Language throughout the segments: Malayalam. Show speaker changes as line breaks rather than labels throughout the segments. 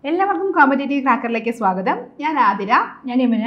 എല്ലാവർക്കും കോമ്പറ്റേറ്റീവ് ക്രാക്കറിലേക്ക് സ്വാഗതം ഞാൻ ആതിര
ഞാൻ യമുന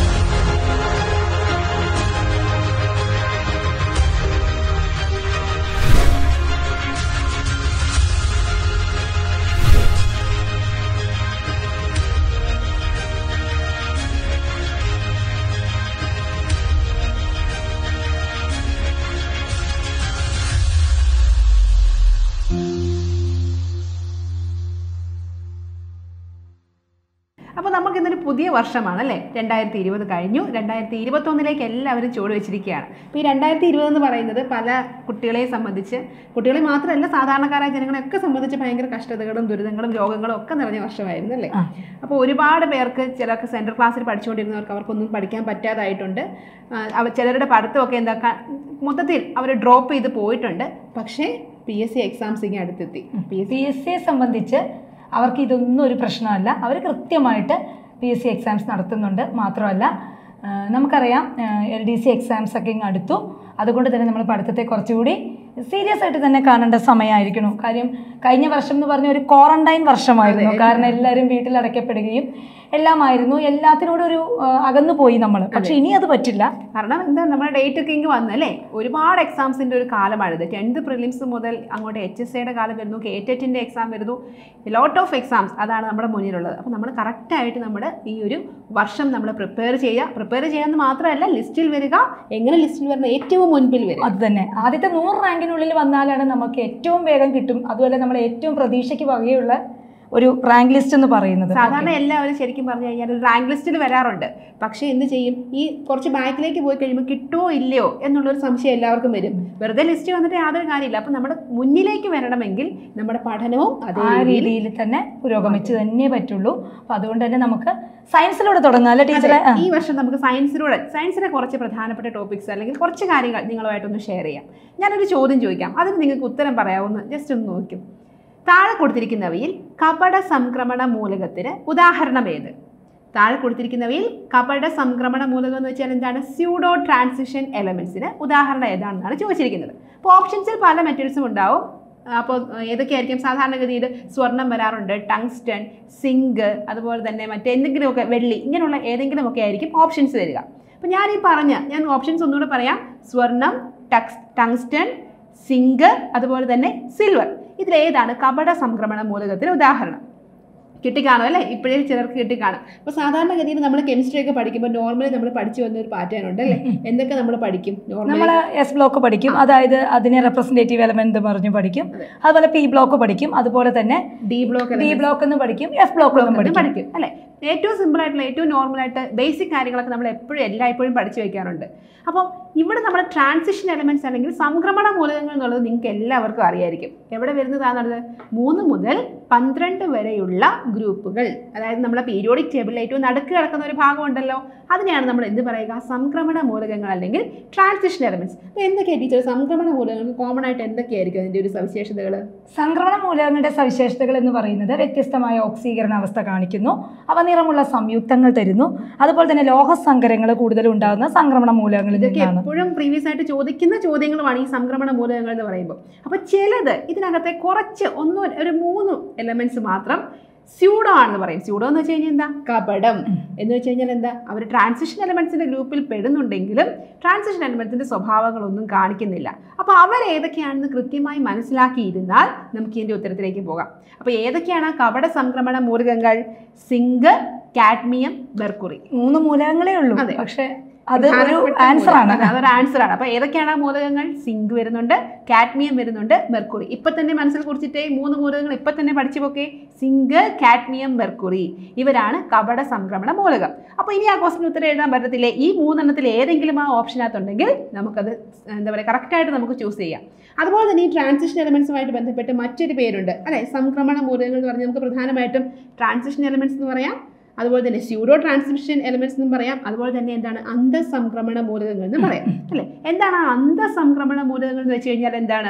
അപ്പോൾ നമുക്ക് ഇന്നൊരു പുതിയ വർഷമാണ് അല്ലേ രണ്ടായിരത്തി ഇരുപത് കഴിഞ്ഞു രണ്ടായിരത്തി ഇരുപത്തൊന്നിലേക്ക് എല്ലാവരും ചുവട് വെച്ചിരിക്കുകയാണ് അപ്പോൾ ഈ രണ്ടായിരത്തി ഇരുപത് എന്ന് പറയുന്നത് പല കുട്ടികളെ സംബന്ധിച്ച് കുട്ടികളെ മാത്രമല്ല സാധാരണക്കാരായ ജനങ്ങളെയൊക്കെ സംബന്ധിച്ച് ഭയങ്കര കഷ്ടതകളും ദുരിതങ്ങളും രോഗങ്ങളും ഒക്കെ നിറഞ്ഞ വർഷമായിരുന്നു അല്ലേ
ആ.
അപ്പോൾ ഒരുപാട് പേർക്ക് ചിലർക്ക് സെൻട്രൽ ക്ലാസ്സിൽ പഠിച്ചുകൊണ്ടിരുന്നവർക്ക് അവർക്കൊന്നും പഠിക്കാൻ പറ്റാതായിട്ടുണ്ട് ആ, അവ ചിലരുടെ പഠിത്തമൊക്കെ എന്താ ക- മൊത്തത്തിൽ അവർ ഡ്രോപ്പ് ചെയ്ത് പോയിട്ടുണ്ട് പക്ഷേ പി എസ് സി എക്സാംസ് ഇങ്ങനെ അടുത്തെത്തി പി എസ്
പി എസ് സിയെ സംബന്ധിച്ച് അവർക്ക് ഇതൊന്നും ഒരു പ്രശ്നമല്ല അവർ കൃത്യമായിട്ട് പി എസ് സി എക്സാംസ് നടത്തുന്നുണ്ട് മാത്രമല്ല ആ, നമുക്കറിയാം എൽ ഡി സി എക്സാംസ് ഒക്കെ ഇങ്ങ് അടുത്തു അതുകൊണ്ട് തന്നെ നമ്മൾ പഠിത്തത്തെ കുറച്ചുകൂടി സീരിയസ് ആയിട്ട് തന്നെ കാണേണ്ട സമയമായിരിക്കണം കാര്യം കഴിഞ്ഞ വർഷം എന്ന് പറഞ്ഞ ഒരു ക്വാറന്റൈൻ വർഷമായിരുന്നു
അതെ.
കാരണം എല്ലാവരും വീട്ടിൽ അടയ്ക്കപ്പെടുകയും എല്ലാമായിരുന്നു എല്ലാത്തിനോടും ഒരു ആ, അകന്നു പോയി നമ്മൾ പക്ഷെ ഇനി അത് പറ്റില്ല
കാരണം എന്താ നമ്മുടെ ഡേറ്റ് ഒക്കെ ഇങ്ങ് വന്നല്ലേ ഒരുപാട് എക്സാംസിന്റെ ഒരു കാലമാണിത് ടെൻത്ത് പ്രിലിംസ് മുതൽ അങ്ങോട്ട് എച്ച് എസ് എയുടെ കാലം വരുന്നു കെ ടെറ്റിന്റെ എക്സാം വരുന്നു ലോട്ട് ഓഫ് എക്സാംസ് അതാണ് നമ്മുടെ മുന്നിലുള്ളത് അപ്പോൾ നമ്മൾ കറക്റ്റായിട്ട് നമ്മുടെ ഈ ഒരു വർഷം നമ്മൾ പ്രിപ്പയർ ചെയ്യുക പ്രിപ്പയർ ചെയ്യാന്ന് മാത്രമല്ല ലിസ്റ്റിൽ വരിക എങ്ങനെ ലിസ്റ്റിൽ വരുന്ന ഏറ്റവും മുൻപിൽ വരിക
അത് തന്നെ ആദ്യത്തെ നൂറ് റാങ്കിനുള്ളിൽ വന്നാലാണ് നമുക്ക് ഏറ്റവും വേഗം കിട്ടും അതുപോലെ നമ്മൾ ഏറ്റവും പ്രതീക്ഷയ്ക്ക് വകയുള്ള ഒരു റാങ്ക് ലിസ്റ്റ് എന്ന് പറയുന്നത്
സാധാരണ എല്ലാവരും ശരിക്കും പറഞ്ഞു കഴിഞ്ഞാൽ ഒരു റാങ്ക് ലിസ്റ്റിൽ വരാറുണ്ട് പക്ഷേ എന്ത് ചെയ്യും ഈ കുറച്ച് ബാക്കിലേക്ക് പോയി കഴിയുമ്പോൾ കിട്ടുമോ ഇല്ലയോ എന്നുള്ളൊരു സംശയം എല്ലാവർക്കും വരും വെറുതെ ലിസ്റ്റ് വന്നിട്ട് യാതൊരു കാര്യമില്ല അപ്പം നമ്മുടെ മുന്നിലേക്ക് വരണമെങ്കിൽ നമ്മുടെ പഠനവും അതേ
ആ
രീതിയിൽ
രീതിയിൽ തന്നെ പുരോഗമിച്ച് തന്നെ പറ്റുള്ളൂ അപ്പൊ അതുകൊണ്ട് തന്നെ നമുക്ക് സയൻസിലൂടെ തുടങ്ങാം അല്ലേ ടീച്ചറെ
അതെ, ഈ വർഷം നമുക്ക് സയൻസിലൂടെ സയൻസിലെ കുറച്ച് പ്രധാനപ്പെട്ട ടോപ്പിക്സ് അല്ലെങ്കിൽ കുറച്ച് കാര്യങ്ങൾ നിങ്ങളുമായിട്ടൊന്ന് ഷെയർ ചെയ്യാം ഞാനൊരു ചോദ്യം ചോദിക്കാം അതിന് നിങ്ങൾക്ക് ഉത്തരം പറയാവുന്ന ജസ്റ്റ് ഒന്ന് നോക്കും താഴെ കൊടുത്തിരിക്കുന്നവയിൽ കപട സംക്രമണ മൂലകത്തിന് ഉദാഹരണം ഏത് താഴെ കൊടുത്തിരിക്കുന്നവയിൽ കപട സംക്രമണ മൂലകം എന്ന് വെച്ചാൽ എന്താണ് സ്യൂഡോ ട്രാൻസിഷൻ എലമെന്റ്സിന് ഉദാഹരണം ഏതാണെന്നാണ് ചോദിച്ചിരിക്കുന്നത് അപ്പോൾ ഓപ്ഷൻസിൽ പല മെറ്റീരിയൽസും ഉണ്ടാവും അപ്പോൾ ഏതൊക്കെയായിരിക്കും സാധാരണഗതിയിൽ സ്വർണം വരാറുണ്ട് ടങ്സ്റ്റൺ സിങ്ക് അതുപോലെ തന്നെ മറ്റെന്തെങ്കിലുമൊക്കെ വെള്ളി ഇങ്ങനെയുള്ള ഏതെങ്കിലുമൊക്കെ ആയിരിക്കും ഓപ്ഷൻസ് വരിക അപ്പോൾ ഞാൻ ഈ പറഞ്ഞ ഞാൻ ഓപ്ഷൻസ് ഒന്നുകൂടെ പറയാം സ്വർണം ടക്സ് ടങ്സ്റ്റൺ സിങ്ക് അതുപോലെ തന്നെ സിൽവർ ഇതിലേതാണ് കപട സംക്രമണ മൂലകത്തിന് ഉദാഹരണം കിട്ടിക്കാണും അല്ലേ ഇപ്പോഴേ ചിലർക്ക് കിട്ടിക്കാണും അപ്പോൾ സാധാരണഗതിയിൽ നമ്മൾ കെമിസ്ട്രി ഒക്കെ പഠിക്കുമ്പോൾ നോർമലി നമ്മൾ പഠിച്ചു വന്ന ഒരു പാറ്റേൺ ഉണ്ട് അല്ലേ എന്തൊക്കെ നമ്മൾ പഠിക്കും
നമ്മൾ
നോർമലി
എസ് ബ്ലോക്ക് പഠിക്കും അതായത് അതിനെ റെപ്രസെന്റേറ്റീവ് എലമെന്റ് പറഞ്ഞു പഠിക്കും
അതെ.
അതുപോലെ പി ബ്ലോക്ക് പഠിക്കും അതുപോലെ തന്നെ
ഡി ബ്ലോക്ക്
ബി ബ്ലോക്ക് എന്ന് പഠിക്കും എഫ് ബ്ലോക്ക് എന്നും
ബ്ലോക്ക്
പഠിക്കും
പഠിക്കും അല്ലേ ഏറ്റവും സിമ്പിൾ ആയിട്ടുള്ള ഏറ്റവും നോർമൽ ആയിട്ട് ബേസിക് കാര്യങ്ങളൊക്കെ നമ്മൾ എപ്പോഴും എല്ലായ്പ്പോഴും പഠിച്ചു വെക്കാറുണ്ട് അപ്പം ഇവിടെ നമ്മുടെ ട്രാൻസിഷൻ എലമെന്റ്സ് അല്ലെങ്കിൽ സംക്രമണ മൂലകങ്ങൾ എന്നുള്ളത് നിങ്ങൾക്ക് എല്ലാവർക്കും അറിയായിരിക്കും എവിടെ വരുന്നതാണെന്നുള്ളത് മൂന്ന് മുതൽ പന്ത്രണ്ട് വരെയുള്ള ഗ്രൂപ്പുകൾ അതായത് നമ്മളെ പീരിയോഡിക് ടേബിളിൽ ഏറ്റവും നടുക്ക് കിടക്കുന്ന ഒരു ഭാഗമുണ്ടല്ലോ അതിനെയാണ് നമ്മൾ എന്ത് പറയുക സംക്രമണ മൂലകങ്ങൾ അല്ലെങ്കിൽ ട്രാൻസിഷൻ എലമെന്റ്സ് അപ്പോൾ എന്തൊക്കെയാണ് ടീച്ചർ സംക്രമണ മൂലകങ്ങൾ കോമൺ ആയിട്ട് എന്തൊക്കെയായിരിക്കും അതിൻ്റെ ഒരു സവിശേഷതകൾ
സംക്രമണ മൂലകങ്ങളുടെ സവിശേഷതകൾ എന്ന് പറയുന്നത് വ്യത്യസ്തമായ ഓക്സീകരണ അവസ്ഥ കാണിക്കുന്നു അവ നിറമുള്ള സംയുക്തങ്ങൾ തരുന്നു അതുപോലെ തന്നെ ലോഹസങ്കരങ്ങൾ കൂടുതൽ ഉണ്ടാകുന്ന സംക്രമണ മൂലകങ്ങളിൽ
ഇതൊക്കെ
നിന്നാണ്
എപ്പോഴും പ്രീവിയസ് ആയിട്ട് ചോദിക്കുന്ന ചോദ്യങ്ങളുമാണ് ഈ സംക്രമണ മൂലകങ്ങൾ എന്ന് പറയുമ്പോൾ അപ്പോൾ ചിലത് ഇതിനകത്തെ കുറച്ച് ഒന്നോ ഒരു മൂന്ന് എലമെന്റ്സ് മാത്രം സ്യൂഡോ ആണെന്ന് പറയും സ്യൂഡോ എന്ന് വെച്ച് കഴിഞ്ഞാൽ എന്താ കപടം എന്ന് വെച്ച് കഴിഞ്ഞാൽ എന്താ അവർ ട്രാൻസിഷൻ എലമെന്റ്സിന്റെ ഗ്രൂപ്പിൽ പെടുന്നുണ്ടെങ്കിലും ട്രാൻസിഷൻ എലമെന്റ്സിന്റെ സ്വഭാവങ്ങളൊന്നും കാണിക്കുന്നില്ല അപ്പോൾ അവർ ഏതൊക്കെയാണെന്ന് കൃത്യമായി മനസ്സിലാക്കിയിരുന്നാൽ നമുക്ക് ഇതിന്റെ ഉത്തരത്തിലേക്ക് പോകാം അപ്പോൾ ഏതൊക്കെയാണ് ആ കപട സംക്രമണ മൂലകങ്ങൾ സിങ്ക് കാഡ്മിയം മെർക്കുറി
മൂന്ന് മൂലകങ്ങളേ ഉള്ളൂ
അതെ.
പക്ഷെ അത് ഒരു
പ്രധാനപ്പെട്ട
ആൻസർ ആണ്
മൂലകം. അതൊരു ആൻസർ ആണ് അപ്പൊ ഏതൊക്കെയാണ് ആ മൂലകങ്ങൾ സിങ്ക് വരുന്നുണ്ട് കാഡ്മിയം വരുന്നുണ്ട് മെർക്കുറി ഇപ്പൊ തന്നെ മനസ്സിൽ കുറിച്ചിട്ട് ഈ മൂന്ന് മൂലകങ്ങൾ ഇപ്പൊ തന്നെ പഠിച്ചു പോക്കെ സിങ്ക് കാഡ്മിയം മെർക്കുറി ഇവരാണ് കപട സംക്രമണ മൂലകം അപ്പൊ ഇനി ആ ക്വസ്റ്റിന് ഉത്തരം എഴുതാൻ പറ്റത്തില്ലേ ഈ മൂന്നെണ്ണത്തിൽ ഏതെങ്കിലും ആ ഓപ്ഷനകത്തുണ്ടെങ്കിൽ നമുക്കത് എന്താ പറയുക കറക്റ്റായിട്ട് നമുക്ക് ചൂസ് ചെയ്യാം അതുപോലെ തന്നെ ഈ ട്രാൻസിഷൻ എലമെന്റ്സുമായിട്ട് ബന്ധപ്പെട്ട് മറ്റൊരു പേരുണ്ട് അല്ലെ സംക്രമണ മൂലകങ്ങൾ എന്ന് പറഞ്ഞാൽ നമുക്ക് പ്രധാനമായിട്ടും ട്രാൻസിഷൻ എലമെന്റ്സ് എന്ന് പറയാം അതുപോലെ തന്നെ സ്യൂഡോ ട്രാൻസ്മിഷൻ എലമെന്റ്സ് എന്നും പറയാം അതുപോലെ തന്നെ എന്താണ് അന്തസംക്രമണ മൂലകങ്ങൾ എന്ന് പറയാം അല്ലേ എന്താണ് ആ അന്തസംക്രമണ മൂലകങ്ങൾ എന്ന് വെച്ച് കഴിഞ്ഞാൽ എന്താണ്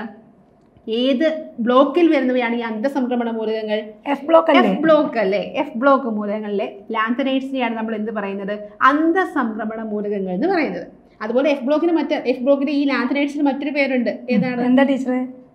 ഏത് ബ്ലോക്കിൽ വരുന്നവയാണ് ഈ അന്തസംക്രമണ മൂലകങ്ങൾ
എഫ് ബ്ലോക്ക് അല്ലേ
എഫ് ബ്ലോക്ക് അല്ലേ എഫ് ബ്ലോക്ക് മൂലകങ്ങളിലെ ലാന്തനൈറ്റ്സിനെയാണ് നമ്മൾ എന്ത് പറയുന്നത് അന്തസംക്രമണ മൂലകങ്ങൾ എന്ന് പറയുന്നത് അതുപോലെ എഫ് ബ്ലോക്കിന് മറ്റ് എഫ് ബ്ലോക്കിന് ഈ ലാന്തനൈറ്റ്സിന് മറ്റൊരു പേരുണ്ട് ഏതാണ്
എന്താ ടീച്ചറെ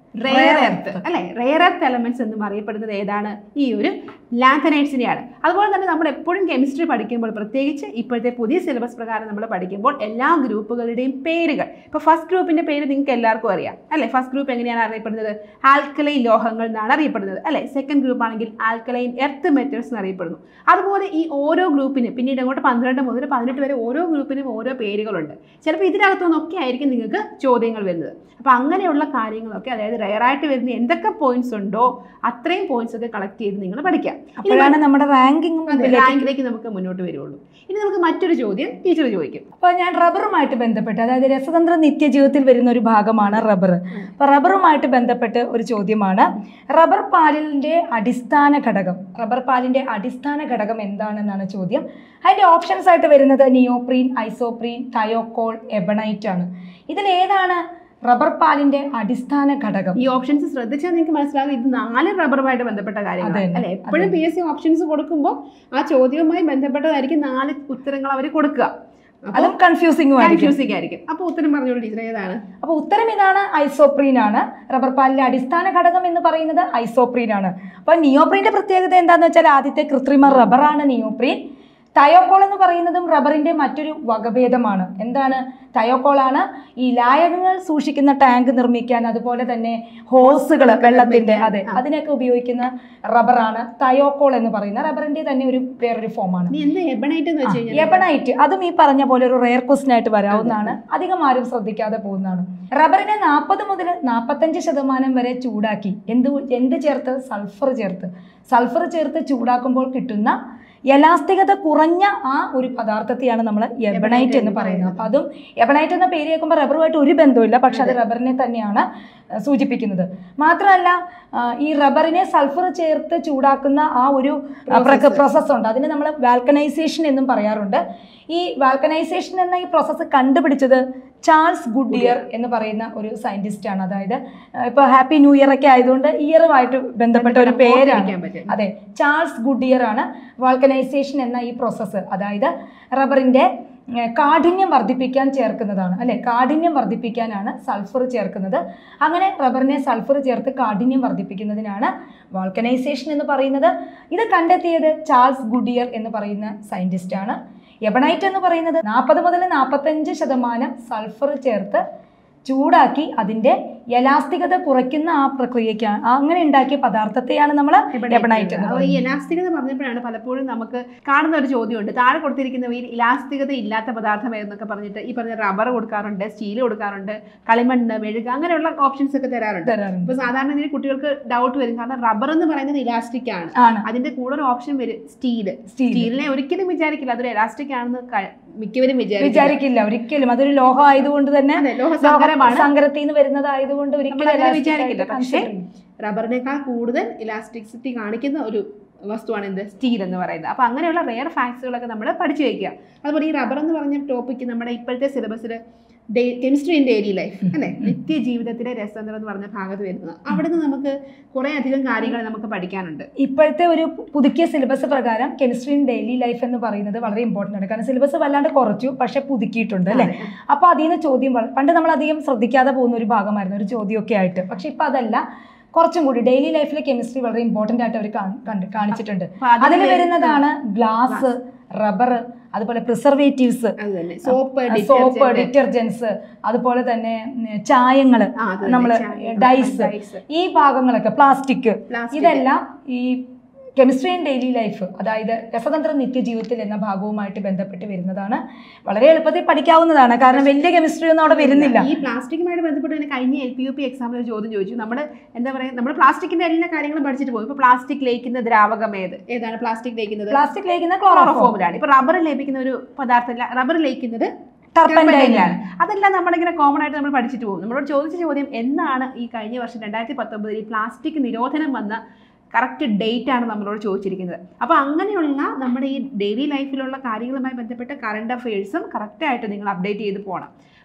റെയർ എർത്ത് അല്ലെ റെയർ എർത്ത് എലമെന്റ്സ് എന്നും അറിയപ്പെടുന്നത് ഏതാണ് ഈ ഒരു ലാത്തനൈറ്റ്സിനെയാണ് അതുപോലെ തന്നെ നമ്മൾ എപ്പോഴും കെമിസ്ട്രി പഠിക്കുമ്പോൾ പ്രത്യേകിച്ച് ഇപ്പോഴത്തെ പുതിയ സിലബസ് പ്രകാരം നമ്മൾ പഠിക്കുമ്പോൾ എല്ലാ ഗ്രൂപ്പുകളുടെയും പേരുകൾ ഇപ്പോൾ ഫസ്റ്റ് ഗ്രൂപ്പിന്റെ പേര് നിങ്ങൾക്ക് എല്ലാവർക്കും അറിയാം അല്ലെ ഫസ്റ്റ് ഗ്രൂപ്പ് എങ്ങനെയാണ് അറിയപ്പെടുന്നത് ആൽക്കലൈൻ ലോഹങ്ങൾ എന്നാണ് അറിയപ്പെടുന്നത് അല്ലെ സെക്കൻഡ് ഗ്രൂപ്പ് ആണെങ്കിൽ ആൽക്കലൈൻ എർത്ത് മെറ്റൽസ് എന്ന് അറിയപ്പെടുന്നു അതുപോലെ ഈ ഓരോ ഗ്രൂപ്പിനും പിന്നീട് അങ്ങോട്ട് പന്ത്രണ്ട് മുതൽ പതിനെട്ട് വരെ ഓരോ ഗ്രൂപ്പിനും ഓരോ പേരുകളുണ്ട് ചിലപ്പോൾ ഇതിനകത്തുനിന്നൊക്കെ ആയിരിക്കും നിങ്ങൾക്ക് ചോദ്യങ്ങൾ വരുന്നത് അപ്പോൾ അങ്ങനെയുള്ള കാര്യങ്ങളൊക്കെ അതായത് റയറായിട്ട് വരുന്ന എന്തൊക്കെ പോയിന്റ്സ് ഉണ്ടോ അത്രയും പോയിന്റ്സ് ഒക്കെ കളക്ട് ചെയ്ത് നിങ്ങൾ പഠിക്കാം
അപ്പോഴാണ് നമ്മുടെ റാങ്കിങ്ങും
അതെ, റാങ്കിലേക്ക് നമുക്ക് മുന്നോട്ട് വരുള്ളൂ ഇനി നമുക്ക് മറ്റൊരു ചോദ്യം ടീച്ചർ ചോദിക്കും
അപ്പോൾ ഞാൻ റബ്ബറുമായിട്ട് ബന്ധപ്പെട്ട് അതായത് രസതന്ത്ര നിത്യജീവിതത്തിൽ വരുന്ന ഒരു ഭാഗമാണ് റബ്ബർ അപ്പോൾ റബ്ബറുമായിട്ട് ബന്ധപ്പെട്ട് ഒരു ചോദ്യമാണ് റബ്ബർ പാലിൻ്റെ അടിസ്ഥാന ഘടകം റബ്ബർ പാലിൻ്റെ അടിസ്ഥാന ഘടകം എന്താണെന്നാണ് ചോദ്യം അതിൻ്റെ ഓപ്ഷൻസ് ആയിട്ട് വരുന്നത് നിയോപ്രീൻ ഐസോപ്രീൻ തയോക്കോൾ എബണൈറ്റ് ആണ് ഇതിൽ ഏതാണ് റബ്ബർ പാലിൻ്റെ അടിസ്ഥാന ഘടകം
ഈ ഓപ്ഷൻസ് ശ്രദ്ധിച്ചാൽ നിങ്ങൾക്ക് മനസ്സിലാകും ഇത് നാല് റബ്ബറുമായിട്ട് ബന്ധപ്പെട്ട കാര്യങ്ങളാണ്
അതെ,
അല്ലെ എപ്പോഴും പി എസ് സി ഓപ്ഷൻസ് കൊടുക്കുമ്പോൾ ആ ചോദ്യവുമായി ബന്ധപ്പെട്ടതായിരിക്കും നാല് ഉത്തരങ്ങൾ അവർ കൊടുക്കുക
അതും കൺഫ്യൂസിംഗും ആയിരിക്കും
കൺഫ്യൂസിംഗ് ആയിരിക്കും അപ്പോൾ ഉത്തരം പറഞ്ഞോളൂ ടീച്ചർ ഏതാണ്
അപ്പോൾ ഉത്തരം ഇതാണ് ഐസോപ്രീൻ ആണ് റബ്ബർ പാലിന്റെ അടിസ്ഥാന ഘടകം എന്ന് പറയുന്നത് ഐസോപ്രീൻ ആണ് അപ്പോൾ നിയോപ്രീന്റെ പ്രത്യേകത എന്താണെന്ന് വെച്ചാൽ ആദ്യത്തെ കൃത്രിമ റബ്ബറാണ് നിയോപ്രീൻ തയോക്കോൾ എന്ന് പറയുന്നതും റബ്ബറിന്റെ മറ്റൊരു വകഭേദമാണ് എന്താണ് തയോക്കോളാണ് ഈ ലായകങ്ങൾ സൂക്ഷിക്കുന്ന ടാങ്ക് നിർമ്മിക്കാൻ അതുപോലെ തന്നെ ഹോസുകൾ വെള്ളത്തിന്റെ അതെ അതിനൊക്കെ ഉപയോഗിക്കുന്ന റബ്ബറാണ് തയോക്കോൾ എന്ന് പറയുന്ന റബ്ബറിന്റെ തന്നെ ഒരു വേറൊരു ഫോമാണ്
നീ എന്ത് എബണൈറ്റ് എന്ന് വെച്ച് കഴിഞ്ഞാൽ
എബണൈറ്റ് അതും ഈ പറഞ്ഞ പോലെ ഒരു റെയർ ക്വസ്റ്റൻ ആയിട്ട് വരാവുന്നതാണ് അധികം ആരും ശ്രദ്ധിക്കാതെ പോകുന്നതാണ് റബ്ബറിനെ നാൽപ്പത് മുതൽ നാൽപ്പത്തഞ്ച് ശതമാനം വരെ ചൂടാക്കി എന്ത് എന്ത് ചേർത്ത് സൾഫർ ചേർത്ത് സൾഫർ ചേർത്ത് ചൂടാക്കുമ്പോൾ കിട്ടുന്ന എലാസ്തികത കുറഞ്ഞ ആ ഒരു പദാർത്ഥത്തെയാണ് നമ്മൾ എബണൈറ്റ് എന്ന് പറയുന്നത് അപ്പം അതും എബണൈറ്റ് എന്ന പേര് കേൾക്കുമ്പോൾ റബ്ബറുമായിട്ട് ഒരു ബന്ധമില്ല പക്ഷെ അത് റബ്ബറിനെ തന്നെയാണ് അഹ് സൂചിപ്പിക്കുന്നത് മാത്രമല്ല ആ, ഈ റബ്ബറിനെ സൾഫർ ചേർത്ത് ചൂടാക്കുന്ന ആ ഒരു പ്രോസസ്സ് ഉണ്ട് അതിന് നമ്മൾ വാൽക്കനൈസേഷൻ എന്നും പറയാറുണ്ട് ഈ വാൽക്കനൈസേഷൻ എന്ന ഈ പ്രോസസ്സ് കണ്ടുപിടിച്ചത് ചാൾസ് ഗുഡിയർ എന്ന് പറയുന്ന ഒരു സയന്റിസ്റ്റ് ആണ് അതായത് ആ, ഇപ്പൊ ഹാപ്പി ന്യൂ ഇയർ ഒക്കെ ആയതുകൊണ്ട് ഇയറുമായിട്ട് ബന്ധപ്പെട്ട ഒരു പേരാണ്
ഓർത്തിരിക്കാൻ പറ്റും.
അതെ ചാൾസ് ഗുഡിയർ ആണ് വാൾക്കനൈസേഷൻ എന്ന ഈ പ്രോസസ്സ് അതായത് റബ്ബറിന്റെ ഏർ, കാഠിന്യം വർദ്ധിപ്പിക്കാൻ ചേർക്കുന്നതാണ് അല്ലെ കാഠിന്യം വർദ്ധിപ്പിക്കാനാണ് സൾഫർ ചേർക്കുന്നത് അങ്ങനെ റബ്ബറിനെ സൾഫർ ചേർത്ത് കാഠിന്യം വർദ്ധിപ്പിക്കുന്നതിനാണ് വാൾക്കനൈസേഷൻ എന്ന് പറയുന്നത് ഇത് കണ്ടെത്തിയത് ചാൾസ് ഗുഡിയർ എന്ന് പറയുന്ന സയന്റിസ്റ്റ് ആണ് എബണൈറ്റ് എന്ന് പറയുന്നത് നാൽപ്പത് മുതൽ നാൽപ്പത്തഞ്ച് ശതമാനം സൾഫർ ചേർത്ത് ചൂടാക്കി അതിന്റെ എലാസ്തികത കുറയ്ക്കുന്ന ആ പ്രക്രിയയ്ക്ക് അങ്ങനെ ഉണ്ടാക്കിയ പദാർത്ഥത്തെയാണ് നമ്മൾ എബണൈറ്റ് എന്ന്
അപ്പോൾ ഈ
പറയുന്നത്
ഇലാസ്തികത പറഞ്ഞപ്പോഴാണ് പലപ്പോഴും നമുക്ക് കാണുന്ന ഒരു ചോദ്യമുണ്ട് താഴെ കൊടുത്തിരിക്കുന്നവയിൽ ഇലാസ്തികത ഇല്ലാത്ത പദാർത്ഥം ഏതെന്നൊക്കെ പറഞ്ഞിട്ട് ഈ പറഞ്ഞ റബ്ബർ കൊടുക്കാറുണ്ട് സ്റ്റീൽ കൊടുക്കാറുണ്ട് കളിമണ്ണ് മെഴുക അങ്ങനെയുള്ള ഓപ്ഷൻസ് ഒക്കെ തരാറുണ്ട്
തരാറുണ്ട്
ഇപ്പൊ സാധാരണ ഇതിൽ കുട്ടികൾക്ക് ഡൗട്ട് വരും കാരണം റബ്ബർ എന്ന് പറയുന്നത് ഇലാസ്റ്റിക് ആണ്
ആണ്
അതിന്റെ കൂടെ ഒരു ഓപ്ഷൻ വരും സ്റ്റീല്
സ്റ്റീൽ
സ്റ്റീലിനെ ഒരിക്കലും വിചാരിക്കില്ല അതൊരു എലാസ്റ്റിക് ആണെന്ന് ക- മിക്കവരും വിചാരിക്കും
വിചാരിക്കില്ല ഒരിക്കലും അതൊരു ലോഹം ആയതുകൊണ്ട് തന്നെ
അതെ ലോഹസങ്കരമാണ്
സങ്കരത്തിൽ നിന്ന് വരുന്നതായതുകൊണ്ട് ഒരിക്കലും
നമ്മളങ്ങനെ
elastic
വിചാരിക്കില്ല.
ആയിട്ട്
പക്ഷേ
consider ചെയ്യും.
റബ്ബറിനേക്കാൾ കൂടുതൽ ഇലാസ്റ്റിസിറ്റി കാണിക്കുന്ന ഒരു വസ്തുവാണ് എന്ത് സ്റ്റീൽ എന്ന് പറയുന്നത് അപ്പോൾ അങ്ങനെയുള്ള റെയർ ഫാക്ട്സുകളൊക്കെ നമ്മൾ പഠിച്ചു വയ്ക്കുക അതുപോലെ ഈ റബ്ബർ എന്ന് പറഞ്ഞ ടോപ്പിക്ക് നമ്മുടെ ഇപ്പോഴത്തെ സിലബസിൽ കെമിസ്ട്രി ഇൻ ഡെയിലി ലൈഫ് അല്ലേ നിത്യ ജീവിതത്തിലെ രസതന്ത്രം എന്ന് പറഞ്ഞ ഭാഗത്ത് വരുന്നത് അവിടെ നിന്ന് നമുക്ക് കുറേ അധികം കാര്യങ്ങൾ നമുക്ക് പഠിക്കാനുണ്ട്
ഇപ്പോഴത്തെ ഒരു പുതുക്കിയ സിലബസ് പ്രകാരം കെമിസ്ട്രി ഇൻ ഡെയിലി ലൈഫ് എന്ന് പറയുന്നത് വളരെ ഇമ്പോർട്ടൻ്റ് ആണ് കാരണം സിലബസ് വല്ലാണ്ട് കുറച്ചു പക്ഷെ പുതുക്കിയിട്ടുണ്ട് അല്ലേ അപ്പോൾ അതിൽ നിന്ന് ചോദ്യം വള- പണ്ട് നമ്മൾ അധികം ശ്രദ്ധിക്കാതെ പോകുന്ന ഒരു ഭാഗമായിരുന്നു ഒരു ചോദ്യമൊക്കെ ആയിട്ട് പക്ഷെ ഇപ്പം അതല്ല കുറച്ചും കൂടി ഡെയിലി ലൈഫിലെ കെമിസ്ട്രി വളരെ ഇമ്പോർട്ടൻ്റ് ആയിട്ട് അവർ കാണിച്ചിട്ടുണ്ട്
അപ്പൊ അതിൽ
അതിൽ വരുന്നതാണ് ഗ്ലാസ് റബ്ബർ അതുപോലെ പ്രിസർവേറ്റീവ്സ്
അത് തന്നെ സോപ്പ്
സോപ്പ് ഡിറ്റർജൻസ് അതുപോലെ തന്നെ ചായങ്ങൾ നമ്മള് ഡൈസ് ഈ ഭാഗങ്ങളൊക്കെ പ്ലാസ്റ്റിക് ഇതെല്ലാം ഈ കെമിസ്ട്രി ആൻഡ് ഡെയിലി ലൈഫ് അതായത് രസതന്ത്ര നിത്യജീവിതത്തിൽ എന്ന ഭാഗവുമായിട്ട് ബന്ധപ്പെട്ട് വരുന്നതാണ് വളരെ എളുപ്പത്തിൽ പഠിക്കാവുന്നതാണ് കാരണം വലിയ കെമിസ്ട്രി ഒന്നും അവിടെ വരുന്നില്ല
ഈ പ്ലാസ്റ്റിക്കുമായിട്ട് ബന്ധപ്പെട്ട് തന്നെ കഴിഞ്ഞ എൽ പി യു പി എക്സാമിൽ ഒരു ചോദ്യം ചോദിച്ചു നമ്മൾ എന്താ പറയുക നമ്മൾ പ്ലാസ്റ്റിക്കിന്റെ എല്ലാ കാര്യങ്ങളും പഠിച്ചിട്ട് പോകും ഇപ്പൊ പ്ലാസ്റ്റിക് ലയിക്കുന്ന ദ്രാവകം ഏത് ഏതാണ് പ്ലാസ്റ്റിക് ലയിക്കുന്നത്
പ്ലാസ്റ്റിക് ലയിക്കുന്ന ക്ലോറോഫോം
ക്ലോറോഫോമിലാണ് ഇപ്പൊ റബ്ബർ ലയിപ്പിക്കുന്ന ഒരു പദാർത്ഥം റബ്ബർ ലയിക്കുന്നത്
ടർപ്പൻറ്റൈൻ
ടർപ്പൻറ്റൈനിലാണ് അതെല്ലാം നമ്മളിങ്ങനെ കോമൺ ആയിട്ട് നമ്മൾ പഠിച്ചിട്ട് പോകും നമ്മളോട് ചോദിച്ച ചോദ്യം എന്നാണ് ഈ കഴിഞ്ഞ വർഷം രണ്ടായിരത്തി പത്തൊമ്പതിൽ ഈ പ്ലാസ്റ്റിക് നിരോധനം വന്ന കറക്റ്റ് ഡേറ്റ് ആണ് നമ്മളോട് ചോദിച്ചിരിക്കുന്നത് അപ്പോൾ അങ്ങനെയുള്ള നമ്മുടെ ഈ ഡെയിലി ലൈഫിലുള്ള കാര്യങ്ങളുമായി ബന്ധപ്പെട്ട കറണ്ട് അഫയേഴ്സും കറക്റ്റായിട്ട് നിങ്ങൾ അപ്ഡേറ്റ് ചെയ്ത് പോകണം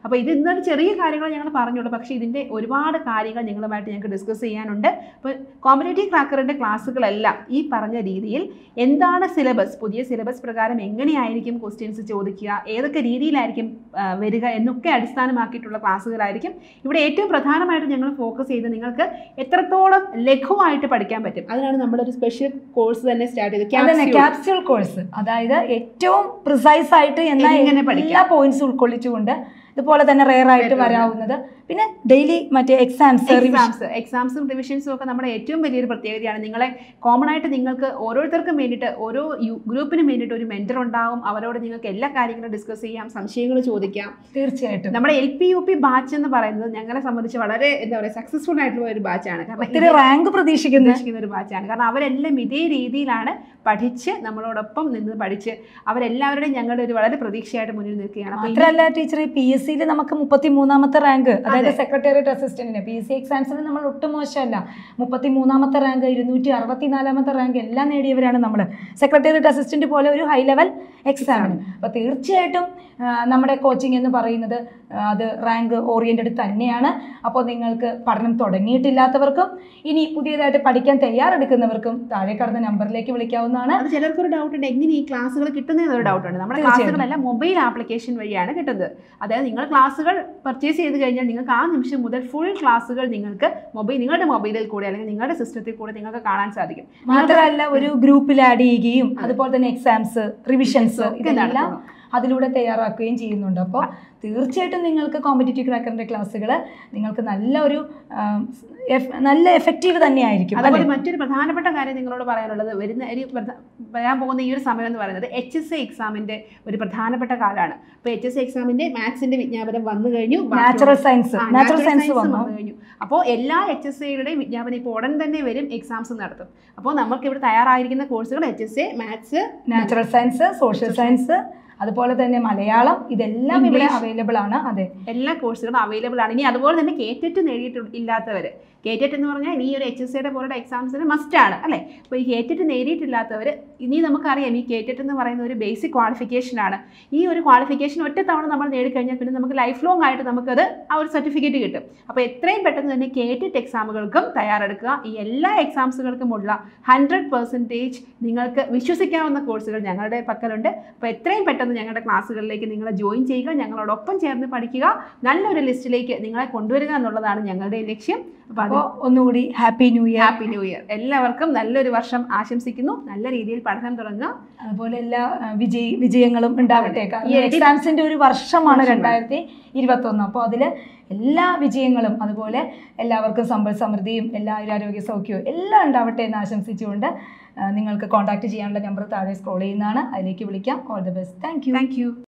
അപ്പോൾ ഇത് ഇന്നൊരു ചെറിയ കാര്യങ്ങൾ ഞങ്ങൾ പറഞ്ഞുള്ളൂ പക്ഷേ ഇതിൻ്റെ ഒരുപാട് കാര്യങ്ങൾ നിങ്ങളുമായിട്ട് ഞങ്ങൾക്ക് ഡിസ്കസ് ചെയ്യാനുണ്ട് അപ്പോൾ കോമ്പറ്റേറ്റീവ് ക്രാക്കറിൻ്റെ ക്ലാസ്സുകളെല്ലാം ഈ പറഞ്ഞ രീതിയിൽ എന്താണ് സിലബസ് പുതിയ സിലബസ് പ്രകാരം എങ്ങനെയായിരിക്കും ക്വസ്റ്റ്യൻസ് ചോദിക്കുക ഏതൊക്കെ രീതിയിലായിരിക്കും ആ, വരിക എന്നൊക്കെ അടിസ്ഥാനമാക്കിയിട്ടുള്ള ക്ലാസ്സുകളായിരിക്കും ഇവിടെ ഏറ്റവും പ്രധാനമായിട്ട് ഞങ്ങൾ ഫോക്കസ് ചെയ്ത് നിങ്ങൾക്ക് എത്രത്തോളം ലഘുവായിട്ട് പഠിക്കാൻ പറ്റും അതിനാണ് നമ്മളൊരു സ്പെഷ്യൽ കോഴ്സ് തന്നെ സ്റ്റാർട്ട് ചെയ്തത്
അതന്നെ
Capsule.
ക്യാപ്സ്യൂൾ കോഴ്സ് അതായത് ഏറ്റവും പ്രിസൈസ് ആയിട്ട് എന്നാൽ
എങ്ങനെ പഠിക്കാം?
എല്ലാ പോയിന്റ്സ് ഉൾക്കൊള്ളിച്ചുകൊണ്ട് ഇതുപോലെ തന്നെ റെയർ ആയിട്ട്
വരുന്നത്.
വരാവുന്നത് പിന്നെ ഡെയിലി മറ്റേ എക്സാംസ്
എക്സാംസ് എക്സാംസും റിവിഷൻസും ഒക്കെ നമ്മുടെ ഏറ്റവും വലിയൊരു പ്രത്യേകതയാണ് നിങ്ങളെ കോമൺ ആയിട്ട് നിങ്ങൾക്ക് ഓരോരുത്തർക്കും വേണ്ടിയിട്ട് ഓരോ യു- ഗ്രൂപ്പിനും വേണ്ടിയിട്ട് ഒരു മെൻറ്റർ ഉണ്ടാവും അവരോട് നിങ്ങൾക്ക് എല്ലാ കാര്യങ്ങളും ഡിസ്കസ് ചെയ്യാം സംശയങ്ങൾ ചോദിക്കാം
തീർച്ചയായിട്ടും
നമ്മുടെ L P U P batch എന്ന് പറയുന്നത് ഞങ്ങളെ സംബന്ധിച്ച് വളരെ എന്താ പറയുക സക്സസ്ഫുൾ ആയിട്ടുള്ള ഒരു ബാച്ചാണ് കാരണം
ഒത്തിരി റാങ്ക് പ്രതീക്ഷിക്കുന്ന
ഉദ്ദേശിക്കുന്ന ഒരു ബാച്ചാണ് കാരണം അവരെല്ലാം ഇതേ രീതിയിലാണ് പഠിച്ച് നമ്മളോടൊപ്പം നിന്ന് പഠിച്ച് അവരെല്ലാവരുടെയും ഞങ്ങളുടെ ഒരു വളരെ പ്രതീക്ഷയായിട്ട് മുന്നിൽ നിൽക്കുകയാണ് അപ്പോൾ ഇനി-
മാത്രമല്ല ടീച്ചർ പി എസ് സിയിൽ നമുക്ക് മുപ്പത്തി മൂന്നാമത്തെ റാങ്ക് അതായത്
അതെ.
സെക്രട്ടേറിയറ്റ് അസിസ്റ്റന്റിന് പി എസ് സി എക്സാംസിന് നമ്മൾ ഒട്ടും മോശമല്ല മുപ്പത്തി മൂന്നാമത്തെ റാങ്ക് ഇരുന്നൂറ്റി അറുപത്തിനാലാമത്തെ റാങ്ക് എല്ലാം നേടിയവരാണ് നമ്മൾ സെക്രട്ടേറിയറ്റ് അസിസ്റ്റന്റ് പോലെ ഒരു ഹൈ ലെവൽ എക്സാമിന് അപ്പോൾ തീർച്ചയായിട്ടും ആ, നമ്മുടെ കോച്ചിങ് എന്ന് പറയുന്നത് ആ, അത് റാങ്ക് ഓറിയൻറ്റഡ് തന്നെയാണ് അപ്പോൾ നിങ്ങൾക്ക് പഠനം തുടങ്ങിയിട്ടില്ലാത്തവർക്കും ഇനി പുതിയതായിട്ട് പഠിക്കാൻ തയ്യാറെടുക്കുന്നവർക്കും താഴെ കടന്ന നമ്പറിലേക്ക് വിളിക്കാവുന്നതാണ്
അത് ചിലർക്കൊരു ഡൗട്ട് ഉണ്ട് എങ്ങനെ ഈ ക്ലാസ്സുകൾ കിട്ടുന്നതെന്നൊരു ഡൗട്ട് ഉണ്ട് നമ്മുടെ
തീർച്ചയായും.
ക്ലാസ്സുകളെല്ലാം മൊബൈൽ ആപ്ലിക്കേഷൻ വഴിയാണ് കിട്ടുന്നത് അതായത് നിങ്ങൾ ക്ലാസ്സുകൾ പർച്ചേസ് ചെയ്ത് കഴിഞ്ഞാൽ നിങ്ങൾക്ക് ആ നിമിഷം മുതൽ ഫുൾ ക്ലാസ്സുകൾ നിങ്ങൾക്ക് മൊബൈൽ നിങ്ങളുടെ മൊബൈലിൽ കൂടെ അല്ലെങ്കിൽ നിങ്ങളുടെ സിസ്റ്റത്തിൽ കൂടെ നിങ്ങൾക്ക് കാണാൻ സാധിക്കും
മാത്രമല്ല ഒരു ഗ്രൂപ്പിൽ ആഡ് ചെയ്യുകയും അതുപോലെ തന്നെ എക്സാംസ് റിവിഷൻസ്
ഒക്കെ
ഇതെല്ലാം
നടത്തണം.
അതിലൂടെ തയ്യാറാക്കുകയും ചെയ്യുന്നുണ്ട് അപ്പോൾ തീർച്ചയായിട്ടും നിങ്ങൾക്ക് കോമ്പറ്റേറ്റീവ് ക്രാക്കറിന്റെ ക്ലാസ്സുകൾ നിങ്ങൾക്ക് നല്ല ഒരു ആം, എഫ്- നല്ല എഫക്റ്റീവ് തന്നെയായിരിക്കും
അതുപോലെ
അല്ലേ?
മറ്റൊരു പ്രധാനപ്പെട്ട കാര്യം നിങ്ങളോട് പറയാനുള്ളത് വരുന്ന ഒരു പ്രധ- വരാൻ പോകുന്ന ഈ ഒരു സമയം എന്ന് പറയുന്നത് എച്ച് എസ് എ എക്സാമിന്റെ ഒരു പ്രധാനപ്പെട്ട കാലമാണ് അപ്പോൾ എച്ച് എസ് എ എക്സാമിന്റെ മാത്സിന്റെ വിജ്ഞാപനം വന്നു കഴിഞ്ഞു
നാച്ചുറൽ സയൻസ്
ആ,
നാച്ചുറൽ
natural
സയൻസ്
science
വന്നു
വന്നു കഴിഞ്ഞു അപ്പോൾ എല്ലാ എച്ച് എസ് എയുടെയും വിജ്ഞാപനം ഇപ്പോൾ ഉടൻ തന്നെ വരും എക്സാംസ് നടത്തും അപ്പോൾ നമുക്ക് ഇവിടെ തയ്യാറായിരിക്കുന്ന കോഴ്സുകൾ H S A maths
natural science social science അതുപോലെ തന്നെ മലയാളം ഇതെല്ലാം ഇവിടെ
English.
അവൈലബിൾ ആണ് അതെ
എല്ലാ കോഴ്സുകളും അവൈലബിൾ ആണ് ഇനി അതുപോലെ തന്നെ കേറ്ററ്റ് നേടിയിട്ട് ഇല്ലാത്തവർ കേറ്ററ്റ് എന്ന് പറഞ്ഞാൽ ഈ ഒരു എച്ച് എസ് സിയുടെ പോലുള്ള എക്സാംസിന് മസ്റ്റ് ആണ് അല്ലേ അപ്പോൾ ഈ കേറ്ററ്റ് നേടിയിട്ടില്ലാത്തവർ ഇനി നമുക്കറിയാം ഈ കേറ്ററ്റ് എന്ന് പറയുന്ന ഒരു ബേസിക് ക്വാളിഫിക്കേഷൻ ആണ് ഈ ഒരു ക്വാളിഫിക്കേഷൻ ഒറ്റ തവണ നമ്മൾ നേടിക്കഴിഞ്ഞാൽ പിന്നെ നമുക്ക് ലൈഫ് ലോങ് ആയിട്ട് നമുക്കത് ആ ഒരു സർട്ടിഫിക്കറ്റ് കിട്ടും അപ്പോൾ എത്രയും പെട്ടെന്ന് തന്നെ കേറ്ററ്റ് എക്സാമുകൾക്കും തയ്യാറെടുക്കുക ഈ എല്ലാ എക്സാംസുകൾക്കുമുള്ള ഹൺഡ്രഡ് പെർസെൻറ്റേജ് നിങ്ങൾക്ക് വിശ്വസിക്കാവുന്ന കോഴ്സുകൾ ഞങ്ങളുടെ പക്കലുണ്ട് അപ്പോൾ എത്രയും പെട്ടെന്ന് ഞങ്ങളുടെ ക്ലാസ്സുകളിലേക്ക് നിങ്ങളെ ജോയിൻ ചെയ്യുക ഞങ്ങളോടൊപ്പം ചേർന്ന് പഠിക്കുക നല്ലൊരു ലിസ്റ്റിലേക്ക് നിങ്ങളെ കൊണ്ടുവരിക എന്നുള്ളതാണ് ഞങ്ങളുടെ ലക്ഷ്യം അപ്പോൾ അത്
അപ്പോൾ ഒന്നുകൂടി happy new year
happy new year എല്ലാവർക്കും നല്ലൊരു വർഷം ആശംസിക്കുന്നു നല്ല രീതിയിൽ പഠനം തുടങ്ങുക
അതുപോലെ എല്ലാ ആ, വിജയി വിജയങ്ങളും ഉണ്ടാവട്ടെ കാരണം
ഈ edit-
എക്സാംസിന്റെ ഒരു വർഷമാണ്
വർഷമാണ്.
രണ്ടായിരത്തി ഇരുപത്തി ഒന്ന് അപ്പോൾ അതിൽ എല്ലാ വിജയങ്ങളും അതുപോലെ എല്ലാവർക്കും സമ്പൽ സമൃദ്ധിയും എല്ലാ ആരോഗ്യ സൗഖ്യവും എല്ലാം ഉണ്ടാവട്ടെ എന്ന് ആശംസിച്ചുകൊണ്ട് ആ, നിങ്ങൾക്ക് കോൺടാക്ട് ചെയ്യാനുള്ള നമ്പർ താഴെ സ്ക്രോൾ ചെയ്യുന്നതാണ് അതിലേക്ക് വിളിക്കാം all the best thank you
thank U